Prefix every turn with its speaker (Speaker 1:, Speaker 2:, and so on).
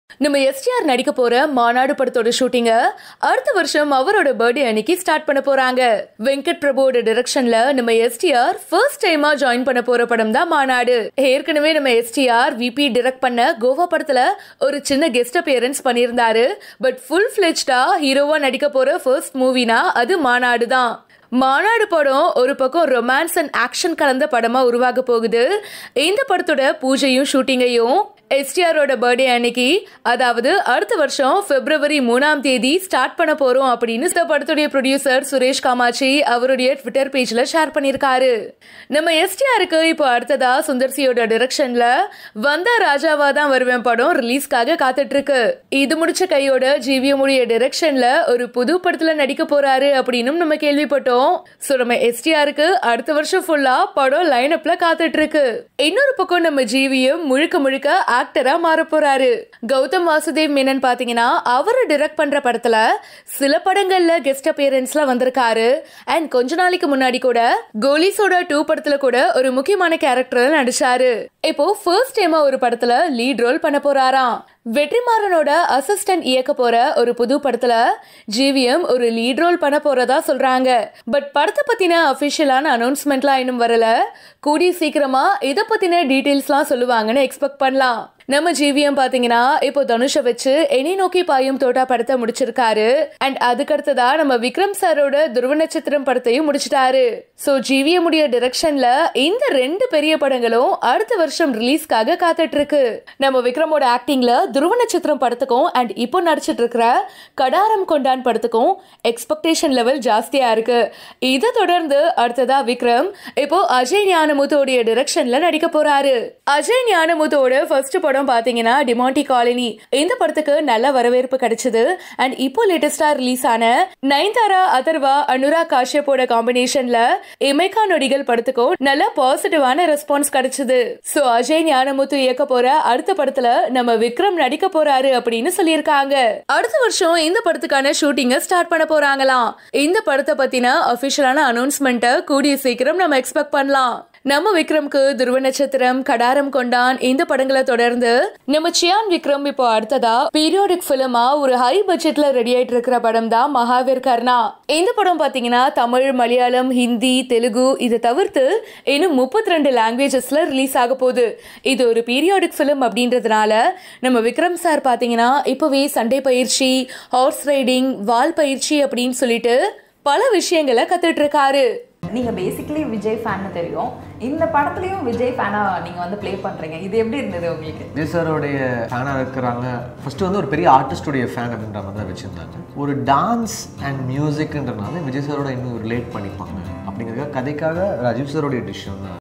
Speaker 1: நம்ம எஸ்டிஆர் நடிக்க போற மாநாடு படத்தோட ஷூட்டிங்க அடுத்த வருஷம் அவரோட பர்த்டே அன்னைக்கு ஸ்டார்ட் பண்ண போறாங்க வெங்கட் பிரபுவோட டிரெக்ஷன்ல நம்ம எஸ்டிஆர் ஃபர்ஸ்ட் டைமா ஜாயின் பண்ண போற படம் தான் மாநாடு ஏற்கனவே நம்ம எஸ்டிஆர் விபி டிரெக்ட் பண்ண கோவா படத்துல ஒரு சின்ன கெஸ்ட் அப்பியரன்ஸ் பண்ணியிருந்தாரு பட் ஃபுல் ஃபிளெஜ்டா ஹீரோவா நடிக்க போற ஃபர்ஸ்ட் மூவினா அது மாநாடு தான் மாநாடு படம் ஒரு பக்கம் ரொமான்ஸ் அண்ட் ஆக்ஷன் கலந்த படமா உருவாக போகுது இந்த படத்தோட பூஜையும் ஷூட்டிங்கையும் எஸ்டிஆரோட பர்த்டே அன்னைக்கு அதாவது அடுத்த வருஷம் பிப்ரவரி மூணாம் தேதி ஸ்டார்ட் பண்ண போறோம் அப்படின்னு இந்த படத்துடைய ப்ரொடியூசர் சுரேஷ் காமாட்சி அவருடைய ட்விட்டர் பேஜ்ல ஷேர் பண்ணியிருக்காரு நம்ம எஸ்டிஆருக்கு இப்போ அடுத்ததா சுந்தர்சியோட டிரெக்ஷன்ல வந்தா ராஜாவா தான் வருவேன் படம் ரிலீஸ்க்காக காத்துட்டு இருக்கு இது முடிச்ச கையோட ஜிவிஎமுடைய டிரெக்ஷன்ல ஒரு புது படத்துல நடிக்க போறாரு அப்படின்னு நம்ம கேள்விப்பட்டோம் சோ நம்ம எஸ்டிஆருக்கு அடுத்த வருஷம் ஃபுல்லா படம் லைன் அப்ல காத்துட்டு இருக்கு இன்னொரு பக்கம் நம்ம ஜிவிஎம் முழுக்க முழுக்க ஆக்டரா மாற போறாரு கௌதம் வாசுதேவ் மேனன் பாத்தீங்கன்னா அவரு டிரெக்ட் பண்ற படத்துல சில படங்கள்ல கெஸ்ட் அப்பியரன்ஸ்ல வந்திருக்காரு அண்ட் கொஞ்ச நாளைக்கு முன்னாடி கூட கோலிசோட டூ படத்துல கூட ஒரு முக்கியமான கேரக்டர் நடிச்சாரு இப்போ ஃபர்ஸ்ட் டைமா ஒரு படத்துல லீட் ரோல் பண்ண போறாராம் வெற்றிமாறனோட அசிஸ்டன்ட் இயக்க போற ஒரு புது படத்துல ஜிவிஎம் ஒரு லீட் ரோல் பண்ண போறதா சொல்றாங்க பட் படத்தை பத்தின அபிஷியலான அனௌன்ஸ்மெண்ட்லாம் இன்னும் வரல கூடிய சீக்கிரமா இதை பத்தின டீடைல்ஸ்லாம் சொல்லுவாங்கன்னு எக்ஸ்பெக்ட் பண்ணலாம் நம்ம ஜிவிஎம் பாத்தீங்கன்னா இப்போ தனுஷை வச்சு எனி நோக்கி பாயும் தோட்டா படத்தை முடிச்சிருக்காரு அண்ட் அதுக்கடுத்ததா நம்ம விக்ரம் சாரோட துருவ நட்சத்திரம் படத்தையும் முடிச்சிட்டாரு சோ ஜிவிஎம் உடைய டிரெக்ஷன்ல இந்த ரெண்டு பெரிய படங்களும் அடுத்த வருஷம் ரிலீஸ்க்காக காத்துட்டு இருக்கு நம்ம விக்ரமோட ஆக்டிங்ல துருவ நட்சத்திரம் படத்துக்கும் அண்ட் இப்போ நடிச்சிட்டு இருக்கிற கடாரம் கொண்டான் படத்துக்கும் எக்ஸ்பெக்டேஷன் லெவல் ஜாஸ்தியா இருக்கு இதை தொடர்ந்து அடுத்ததா விக்ரம் இப்போ அஜய் ஞானமுத்தோடைய டிரெக்ஷன்ல நடிக்க போறாரு அஜய் ஞானமுத்தோட ஃபர்ஸ்ட் படம் பாத்தீங்கன்னா டிமாண்டி காலனி இந்த படத்துக்கு நல்ல வரவேற்பு கிடைச்சது அண்ட் இப்போ லேட்டஸ்டா ரிலீஸ் ஆன நயன்தாரா அதர்வா அனுராக் காஷ்யப்போட காம்பினேஷன்ல இமைக்கா நொடிகள் படத்துக்கும் நல்ல பாசிட்டிவான ரெஸ்பான்ஸ் கிடைச்சது சோ அஜய் ஞானமுத்து இயக்க போற அடுத்த படத்துல நம்ம விக்ரம் நடிக்க போறாரு அப்படின்னு சொல்லியிருக்காங்க அடுத்த வருஷம் இந்த படத்துக்கான ஷூட்டிங்க ஸ்டார்ட் பண்ண போறாங்களாம் இந்த படத்தை பத்தின அபிஷியலான அனௌன்ஸ்மெண்ட்டை கூடிய சீக்கிரம் நம்ம எக்ஸ்பெக்ட் பண்ணலாம் நம்ம விக்ரம்க்கு துருவ நட்சத்திரம் கடாரம் கொண்டான் இந்த படங்களை தொடர்ந்து நம்ம சியான் விக்ரம் இப்போ அடுத்ததா பீரியோடிக் பிலிமா ஒரு ஹை பட்ஜெட்ல ரெடி ஆயிட்டு இருக்கிற படம் தான் மகாவீர் கர்ணா இந்த படம் பாத்தீங்கன்னா தமிழ் மலையாளம் ஹிந்தி தெலுங்கு இதை தவிர்த்து இன்னும் முப்பத்தி ரெண்டு லாங்குவேஜஸ்ல ரிலீஸ் ஆக போகுது இது ஒரு பீரியாடிக் பிலிம் அப்படின்றதுனால நம்ம விக்ரம் சார் பாத்தீங்கன்னா இப்பவே சண்டை பயிற்சி ஹார்ஸ் ரைடிங் வால் பயிற்சி அப்படின்னு சொல்லிட்டு பல விஷயங்களை கத்துட்டு இருக்காரு
Speaker 2: நீங்கள் பேசிக்கலி விஜய் ஃபேன்னு தெரியும் இந்த படத்துலையும் விஜய் ஃபேனாக நீங்கள் வந்து ப்ளே பண்ணுறீங்க இது எப்படி இருந்தது உங்களுக்கு
Speaker 3: விஜய் சாரோடைய ஃபேனாக இருக்கிறாங்க ஃபர்ஸ்ட் வந்து ஒரு பெரிய ஆர்டிஸ்டோடைய ஃபேன் அப்படின்ற மாதிரி தான் வச்சுருந்தாங்க ஒரு டான்ஸ் அண்ட் மியூசிக்ன்றனால விஜய் சாரோட இன்னும் ரிலேட் பண்ணிப்பாங்க அப்படிங்கிறதுக்காக கதைக்காக ராஜீவ் சாரோடைய டிசிஷன் தான்